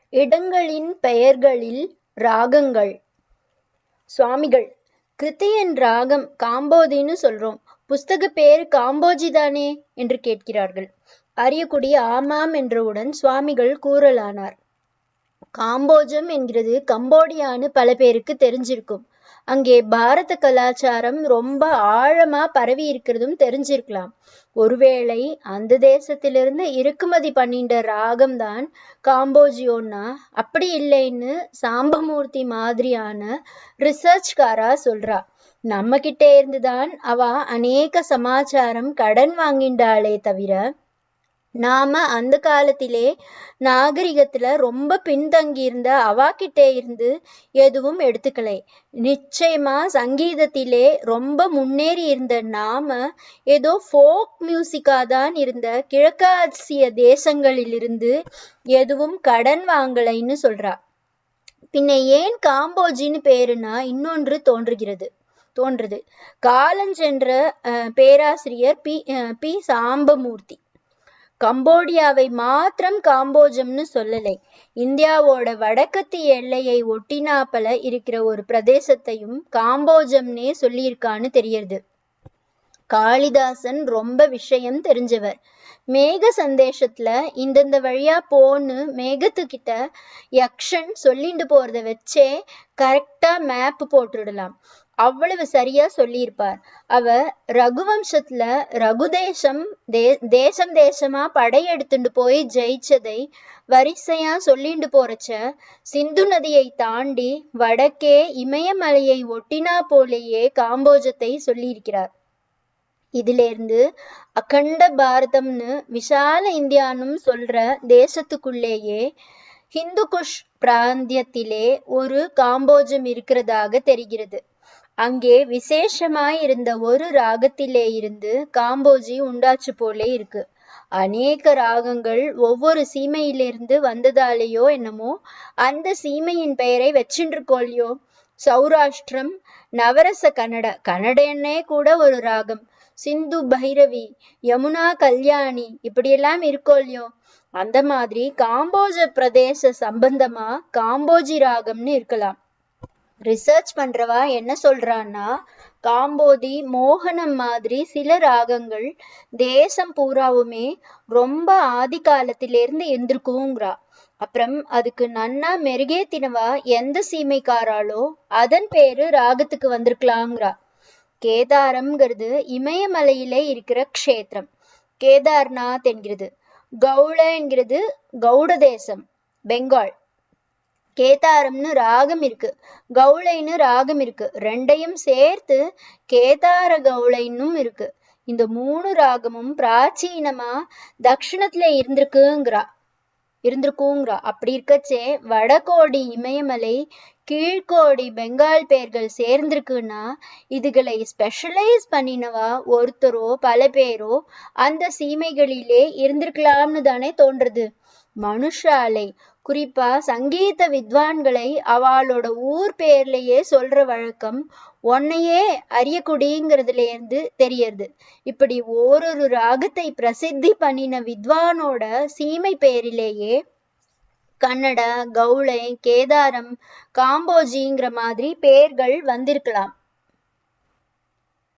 இடங்களின் பெயர்களில் ராகங்கள் சுவாமிகள் கிருத்தியன் ராகம் காம்போதின்னு சொல்றோம் புஸ்தக பேரு காம்போஜி தானே என்று கேட்கிறார்கள் அரியக்குடி ஆமாம் என்றவுடன் சுவாமிகள் கூறலானார் காம்போஜம் என்கிறது கம்போடியான்னு பல பேருக்கு தெரிஞ்சிருக்கும் அங்கே பாரத கலாச்சாரம் ரொம்ப ஆழமா பரவி இருக்கிறதும் தெரிஞ்சிருக்கலாம் ஒருவேளை அந்த தேசத்திலிருந்து இறக்குமதி பண்ணிட்ட ராகம் தான் காம்போஜியோன்னா அப்படி இல்லைன்னு சாம்பமூர்த்தி மாதிரியான ரிசர்ச்காரா சொல்றா நம்ம கிட்டே இருந்துதான் அவ அநேக சமாச்சாரம் கடன் வாங்கிண்டாளே தவிர நாம அந்த காலத்திலே நாகரிகத்துல ரொம்ப பின்தங்கி இருந்த அவாகிட்டே இருந்து எதுவும் எடுத்துக்கலை நிச்சயமா சங்கீதத்திலே ரொம்ப முன்னேறி இருந்த நாம ஏதோ ஃபோக் மியூசிக்கா தான் இருந்த கிழக்காசிய தேசங்களிலிருந்து எதுவும் கடன் வாங்கலைன்னு சொல்றா பின்ன ஏன் காம்போஜின்னு பேருனா இன்னொன்று தோன்றுகிறது தோன்றுது காலஞ்சென்ற அஹ், பேராசிரியர் பி அஹ், பி சாம்பமூர்த்தி கம்போடியாவை மாத்திரம் காம்போஜம்னு சொல்லலை இந்தியாவோட வடக்கத்து எல்லையை ஒட்டினாப்பல இருக்கிற ஒரு பிரதேசத்தையும் காம்போஜம்னே சொல்லியிருக்கான்னு தெரியறது காளிதாசன் ரொம்ப விஷயம் தெரிஞ்சவர் மேக சந்தேஷத்துல இந்தந்த வழியா போன்னு மேகத்துக்கிட்ட யக்ஷன் சொல்லிட்டு போறத வச்சே கரெக்டா மேப் போட்டுடலாம் அவ்வளவு சரியா சொல்லியிருப்பார் அவ ரகுவம்சத்துல ரகுதேசம் தே தேசம் தேசமா படையெடுத்துட்டு போய் ஜெயிச்சதை வரிசையா சொல்லிட்டு போறச்ச சிந்து நதியை தாண்டி வடக்கே இமயமலையை ஒட்டினா போலேயே காம்போஜத்தை சொல்லியிருக்கிறார் இதிலிருந்து அகண்ட பாரதம்னு விஷால இந்தியானும் சொல்ற தேசத்துக்குள்ளேயே ஹிந்து குஷ் பிராந்தியத்திலே ஒரு காம்போஜம் இருக்கிறதாக தெரிகிறது அங்கே விசேஷமாய் இருந்த ஒரு ராகத்திலே இருந்து காம்போஜி உண்டாச்சு போலே இருக்கு அநேக ராகங்கள் ஒவ்வொரு சீமையிலிருந்து வந்ததாலேயோ என்னமோ அந்த சீமையின் பெயரை வச்சுருக்கோல்லையோ சௌராஷ்டிரம் நவரச கன்னட கன்னடன்னே கூட ஒரு ராகம் சிந்து பைரவி யமுனா கல்யாணி இப்படியெல்லாம் இருக்கோ இல்லையோ அந்த மாதிரி காம்போஜ பிரதேச சம்பந்தமா காம்போஜி ராகம்னு இருக்கலாம் ரிசர்ச் பண்றவா என்ன சொல்றான்னா காம்போதி மோகனம் மாதிரி சில ராகங்கள் தேசம் பூராவுமே ரொம்ப ஆதி காலத்திலிருந்து இருந்திருக்குங்கிறா அப்புறம் அதுக்கு நன்னா மெருகேத்தினவா எந்த சீமைக்காராளோ அதன் பேரு ராகத்துக்கு வந்திருக்கலாங்கிறா கேதாரம்ங்கிறது இமயமலையிலே இருக்கிற க்ஷேத்திரம் கேதார்நாத் என்கிறது கௌள என்கிறது கௌட தேசம் பெங்கால் கேதாரம்னு ராகம் இருக்கு கௌளைன்னு ராகம் இருக்கு ரெண்டையும் சேர்த்து கேதார கௌளைன்னும் இருக்கு இந்த மூணு ராகமும் பிராச்சீனமா தக்ஷணத்துல இருந்திருக்குங்கிறா இருந்திருக்குங்கிறா அப்படி இருக்கச்சே வடகோடி இமயமலை கீழ்கோடி பெங்கால் பேர்கள் சேர்ந்திருக்குன்னா இதுகளை ஸ்பெஷலைஸ் பண்ணினவா ஒருத்தரோ பல பேரோ அந்த சீமைகளிலே இருந்திருக்கலாம்னு தானே தோன்றுது மனுஷாலை குறிப்பா சங்கீத வித்வான்களை அவளோட ஊர் பேர்லயே சொல்ற வழக்கம் உன்னையே அறியக்குடிங்கிறதுல இருந்து தெரியறது இப்படி ஓரொரு ராகத்தை பிரசித்தி பண்ணின வித்வானோட சீமை பேரிலேயே கன்னட கௌளை கேதாரம் காம்போஜிங்கிற மாதிரி பேர்கள் வந்திருக்கலாம்